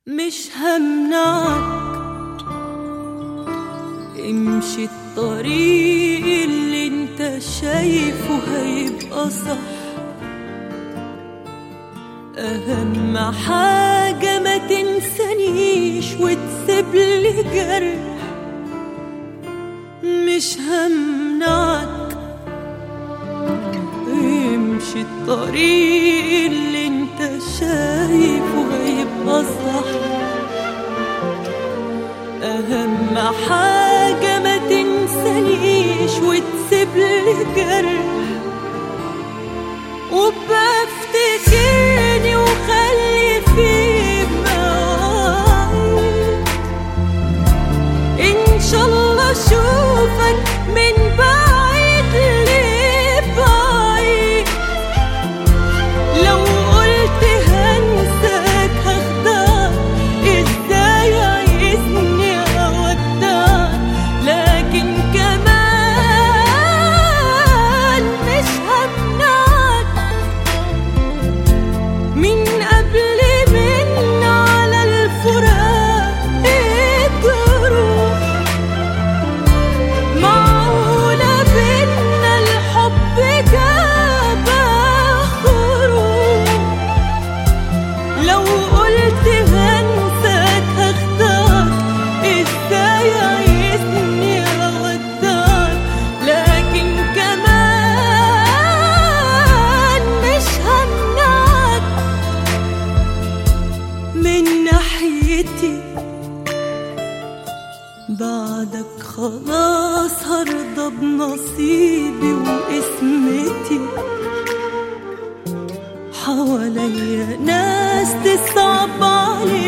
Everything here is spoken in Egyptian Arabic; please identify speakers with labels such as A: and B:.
A: مش همنعك امشي الطريق اللي انت شايفه هيبقى صح أهم حاجة ما تنسانيش وتسيب لي جرح مش همنعك امشي الطريق اللي انت شايفه هيبقى صح أهم حاجة ما تنسانيش وتسيب لي جرح وبفتكرني وخلي في معاي إن شاء الله أشوفك من بعيد لبعيد لو قلت هنساك هخدعك ازاي عايزني اودعك لكن كمان مش همنعك من قبل من على الفراق الجروح معقولة بينا الحب جاب خروج لو قلت هنساك هخدعك ازاي عايزني اودعك لكن كمان مش همنعك من ناحيتي بعدك خلاص هرضى بنصيبي واسمتي حواليا ناس تصعب عليك